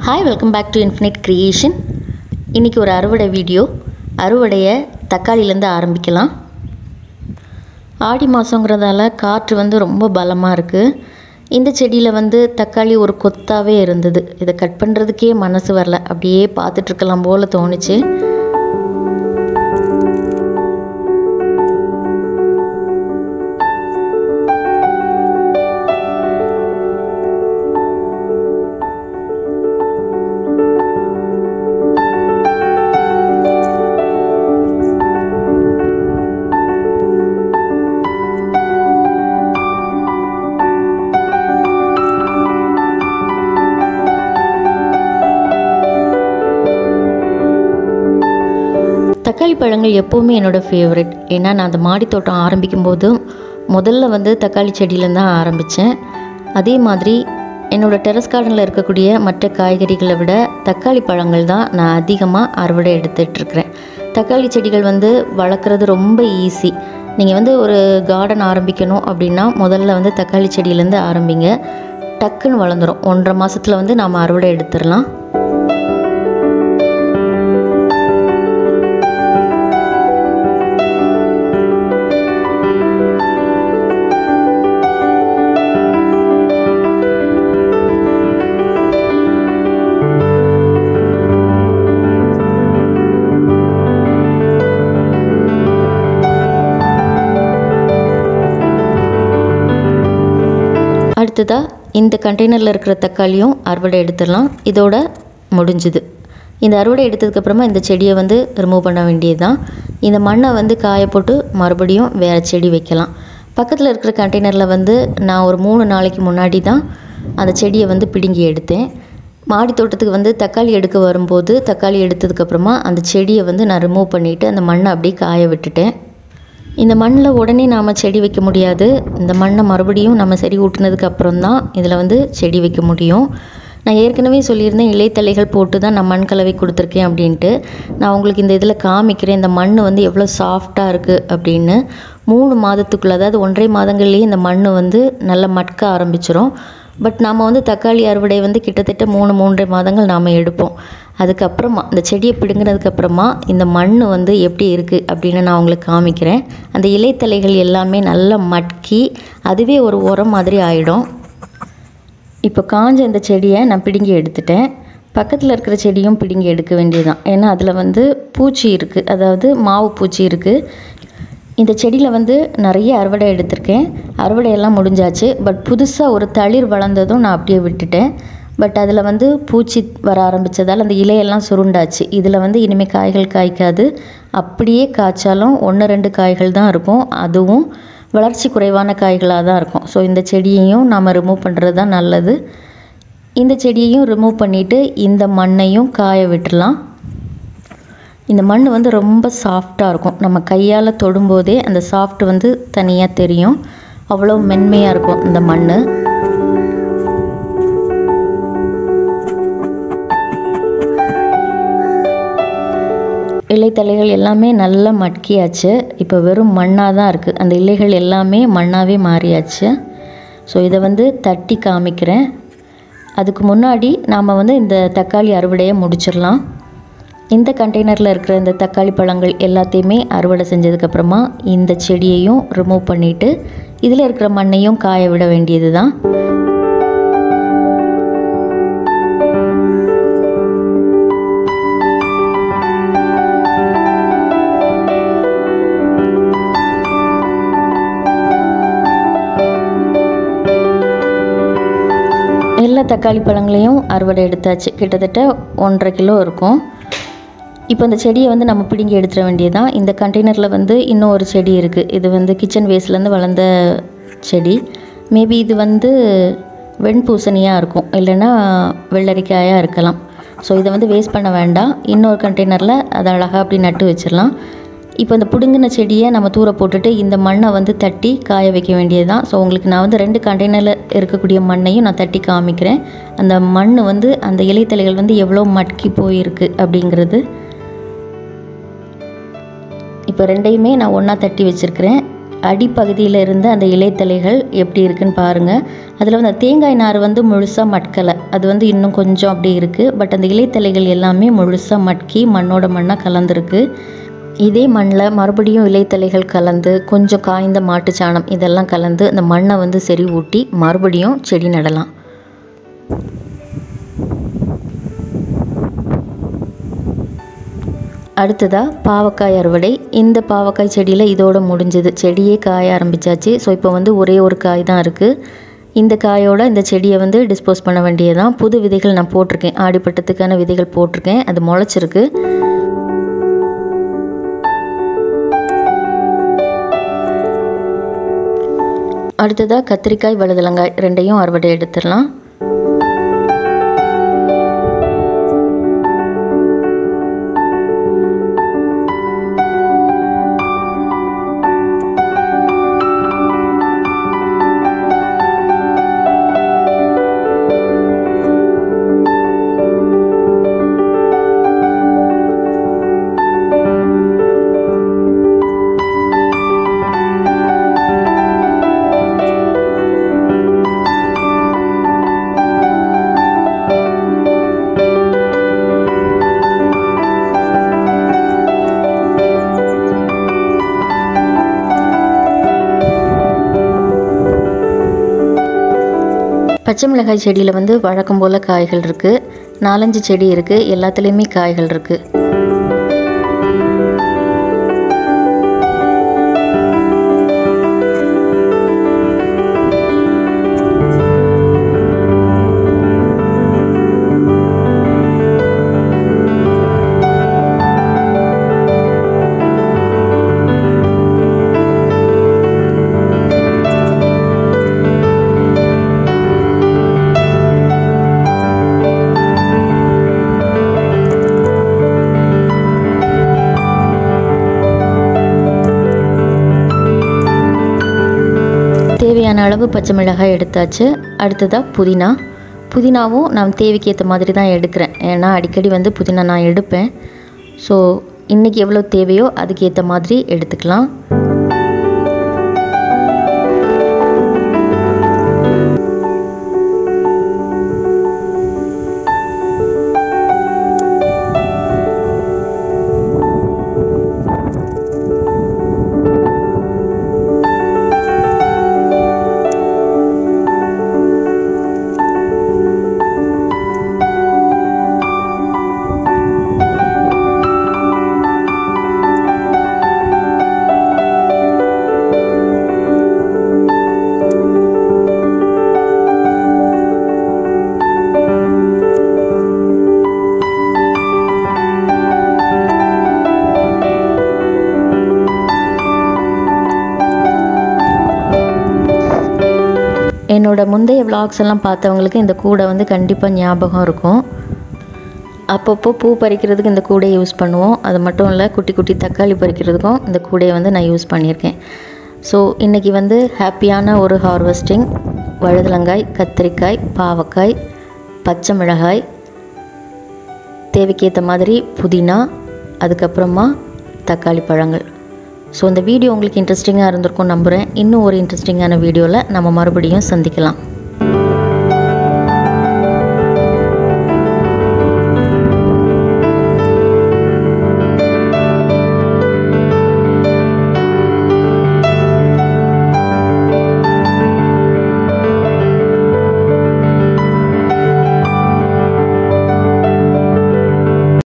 hi welcome back to infinite creation இன்றைக்கி ஒரு அறுவடை வீடியோ அறுவடையை தக்காளியிலேருந்து ஆரம்பிக்கலாம் ஆடி மாதங்கிறதால காற்று வந்து ரொம்ப பலமாக இருக்குது இந்த செடியில் வந்து தக்காளி ஒரு கொத்தாவே இருந்தது இதை கட் பண்ணுறதுக்கே மனசு வரல அப்படியே பார்த்துட்ருக்கலாம் போல் தோணுச்சு தக்காளி பழங்கள் எப்போவுமே என்னோடய ஃபேவரட் ஏன்னா நான் அந்த மாடி தோட்டம் ஆரம்பிக்கும் போது முதல்ல வந்து தக்காளி செடியிலேருந்து தான் ஆரம்பித்தேன் அதே மாதிரி என்னோடய டெரஸ் கார்டனில் இருக்கக்கூடிய மற்ற காய்கறிகளை விட தக்காளி பழங்கள் தான் நான் அதிகமாக அறுவடை எடுத்துகிட்ருக்கிறேன் தக்காளி செடிகள் வந்து வளர்க்குறது ரொம்ப ஈஸி நீங்கள் வந்து ஒரு கார்டன் ஆரம்பிக்கணும் அப்படின்னா முதல்ல வந்து தக்காளி செடியிலேருந்து ஆரம்பிங்க டக்குன்னு வளர்ந்துடும் ஒன்றரை மாதத்தில் வந்து நாம் அறுவடை எடுத்துடலாம் அடுத்ததாக இந்த கண்டெய்னரில் இருக்கிற தக்காளியும் அறுவடை எடுத்துடலாம் இதோட முடிஞ்சுது இந்த அறுவடை எடுத்ததுக்கப்புறமா இந்த செடியை வந்து ரிமூவ் பண்ண வேண்டியது தான் இந்த மண்ணை வந்து காய போட்டு மறுபடியும் வேறு செடி வைக்கலாம் பக்கத்தில் இருக்கிற கண்டெய்னரில் வந்து நான் ஒரு மூணு நாளைக்கு முன்னாடி தான் அந்த செடியை வந்து பிடுங்கி எடுத்தேன் மாடி தோட்டத்துக்கு வந்து தக்காளி எடுக்க வரும்போது தக்காளி எடுத்ததுக்கப்புறமா அந்த செடியை வந்து நான் ரிமூவ் பண்ணிவிட்டு அந்த மண்ணை அப்படியே காய விட்டுட்டேன் இந்த மண்ணில் உடனே நாம் செடி வைக்க முடியாது இந்த மண்ணை மறுபடியும் நம்ம செடி ஊட்டினதுக்கு அப்புறம் தான் இதில் வந்து செடி வைக்க முடியும் நான் ஏற்கனவே சொல்லியிருந்தேன் இலைத்தலைகள் போட்டு தான் நான் மண் கலவை கொடுத்துருக்கேன் அப்படின்ட்டு நான் உங்களுக்கு இந்த இதில் காமிக்கிறேன் இந்த மண் வந்து எவ்வளோ சாஃப்டாக இருக்குது அப்படின்னு மூணு மாதத்துக்குள்ளே அதாவது ஒன்றரை மாதங்கள்லேயே இந்த மண் வந்து நல்லா மட்க ஆரம்பிச்சிரும் பட் நாம் வந்து தக்காளி அறுவடை வந்து கிட்டத்தட்ட மூணு மூன்றரை மாதங்கள் நாம் எடுப்போம் அதுக்கப்புறமா இந்த செடியை பிடுங்கினதுக்கப்புறமா இந்த மண் வந்து எப்படி இருக்குது அப்படின்னு நான் உங்களுக்கு காமிக்கிறேன் அந்த இலைத்தலைகள் எல்லாமே நல்லா மட்கி அதுவே ஒரு உரம் மாதிரி ஆகிடும் இப்போ காஞ்ச இந்த செடியை நான் பிடுங்கி எடுத்துட்டேன் பக்கத்தில் இருக்கிற செடியும் பிடுங்கி எடுக்க வேண்டியதுதான் ஏன்னா அதில் வந்து பூச்சி இருக்குது அதாவது மாவு பூச்சி இருக்குது இந்த செடியில் வந்து நிறைய அறுவடை எடுத்திருக்கேன் அறுவடையெல்லாம் முடிஞ்சாச்சு பட் புதுசாக ஒரு தளிர் வளர்ந்ததும் நான் அப்படியே விட்டுட்டேன் பட் அதில் வந்து பூச்சி வர ஆரம்பித்ததால் அந்த இலையெல்லாம் சுருண்டாச்சு இதில் வந்து இனிமேல் காய்கள் காய்க்காது அப்படியே காய்ச்சாலும் ஒன்று ரெண்டு காய்கள் தான் இருக்கும் அதுவும் வளர்ச்சி குறைவான காய்களாக தான் இருக்கும் ஸோ இந்த செடியையும் நாம் ரிமூவ் பண்ணுறது தான் நல்லது இந்த செடியையும் ரிமூவ் பண்ணிவிட்டு இந்த மண்ணையும் காய விட்டுடலாம் இந்த மண் வந்து ரொம்ப சாஃப்டாக இருக்கும் நம்ம கையால் தொடும்போதே அந்த சாஃப்ட் வந்து தனியாக தெரியும் அவ்வளோ மென்மையாக இருக்கும் இந்த மண் இலைத்தலைகள் எல்லாமே நல்லா மட்கியாச்சு இப்போ வெறும் மண்ணாக தான் இருக்குது அந்த இலைகள் எல்லாமே மண்ணாகவே மாறியாச்சு ஸோ இதை வந்து தட்டி காமிக்கிறேன் அதுக்கு முன்னாடி நாம் வந்து இந்த தக்காளி அறுவடையை முடிச்சிடலாம் இந்த கண்டெய்னரில் இருக்கிற இந்த தக்காளி பழங்கள் எல்லாத்தையுமே அறுவடை செஞ்சதுக்கப்புறமா இந்த செடியையும் ரிமூவ் பண்ணிவிட்டு இதில் இருக்கிற மண்ணையும் காய விட வேண்டியது தான் எல்லா தக்காளி பழங்களையும் அறுவடை எடுத்தாச்சு கிட்டத்தட்ட ஒன்றரை கிலோ இருக்கும் இப்போ இந்த செடியை வந்து நம்ம பிடுங்கி எடுத்துட வேண்டியதான் இந்த கண்டெய்னரில் வந்து இன்னும் ஒரு செடி இருக்குது இது வந்து கிச்சன் வேஸ்ட்லேருந்து வளர்ந்த செடி மேபி இது வந்து வெண்பூசணியாக இருக்கும் இல்லைன்னா வெள்ளரிக்காயாக இருக்கலாம் ஸோ இதை வந்து வேஸ்ட் பண்ண வேண்டாம் இன்னொரு கண்டெய்னரில் அதை அழகாக அப்படி நட்டு வச்சிடலாம் இப்போ இந்த பிடுங்கின செடியை நம்ம தூர போட்டுட்டு இந்த மண்ணை வந்து தட்டி காய வைக்க வேண்டியது தான் ஸோ உங்களுக்கு நான் வந்து ரெண்டு கண்டெய்னரில் இருக்கக்கூடிய மண்ணையும் நான் தட்டி காமிக்கிறேன் அந்த மண் வந்து அந்த இலைத்தலைகள் வந்து எவ்வளோ மட்கி போயிருக்கு அப்படிங்கிறது இப்போ ரெண்டையுமே நான் ஒன்றா தட்டி வச்சுருக்கிறேன் அடிப்பகுதியில் இருந்த அந்த இலைத்தலைகள் எப்படி இருக்குன்னு பாருங்கள் அதில் வந்து தேங்காய் நார் வந்து முழுசாக மட்கலை அது வந்து இன்னும் கொஞ்சம் அப்படி இருக்குது பட் அந்த இலைத்தலைகள் எல்லாமே முழுசாக மட்கி மண்ணோட மண்ணாக கலந்துருக்கு இதே மண்ணில் மறுபடியும் இலைத்தலைகள் கலந்து கொஞ்சம் காய்ந்த மாட்டுச்சாணம் இதெல்லாம் கலந்து அந்த மண்ணை வந்து சரி ஊட்டி மறுபடியும் செடி நடலாம் அடுத்ததாக பாவக்காய் அறுவடை இந்த பாவக்காய் செடியில் இதோட முடிஞ்சது செடியே காய ஆரம்பிச்சாச்சு ஸோ இப்போ வந்து ஒரே ஒரு காய் தான் இருக்குது இந்த காயோட இந்த செடியை வந்து டிஸ்போஸ் பண்ண வேண்டியதுதான் புது விதைகள் நான் போட்டிருக்கேன் ஆடிப்பட்டத்துக்கான விதைகள் போட்டிருக்கேன் அது முளைச்சிருக்கு அடுத்ததாக கத்திரிக்காய் வழுதலங்காய் ரெண்டையும் அறுவடை எடுத்துடலாம் பச்சை மிளகாய் செடியில் வந்து வழக்கம் போல் காய்கள் இருக்குது நாலஞ்சு செடி இருக்குது எல்லாத்துலேயுமே காய்கள் இருக்குது தேவையான அளவு பச்சை மிளகாய் எடுத்தாச்சு அடுத்ததாக புதினா புதினாவும் நான் தேவைக்கு ஏற்ற மாதிரி தான் எடுக்கிறேன் ஏன்னா அடிக்கடி வந்து புதினா நான் எடுப்பேன் ஸோ இன்றைக்கி எவ்வளோ தேவையோ அதுக்கு ஏற்ற மாதிரி எடுத்துக்கலாம் என்னோட முந்தைய vlogs எல்லாம் பார்த்தவங்களுக்கு இந்த கூடை வந்து கண்டிப்பாக ஞாபகம் இருக்கும் அப்பப்போ பூ பறிக்கிறதுக்கு இந்த கூடையை யூஸ் பண்ணுவோம் அது மட்டும் இல்லை குட்டி குட்டி தக்காளி பறிக்கிறதுக்கும் இந்த கூடையை வந்து நான் யூஸ் பண்ணியிருக்கேன் ஸோ இன்றைக்கி வந்து ஹாப்பியான ஒரு ஹார்வெஸ்டிங் வழுதலங்காய் கத்திரிக்காய் பாவக்காய் பச்சை மிளகாய் தேவைக்கேற்ற மாதிரி புதினா அதுக்கப்புறமா தக்காளி பழங்கள் ஸோ இந்த வீடியோ உங்களுக்கு இன்ட்ரெஸ்டிங்காக இருந்திருக்கும் நம்புகிறேன் இன்னும் ஒரு இன்ட்ரெஸ்டிங்கான வீடியோவில் நம்ம மறுபடியும் சந்திக்கலாம்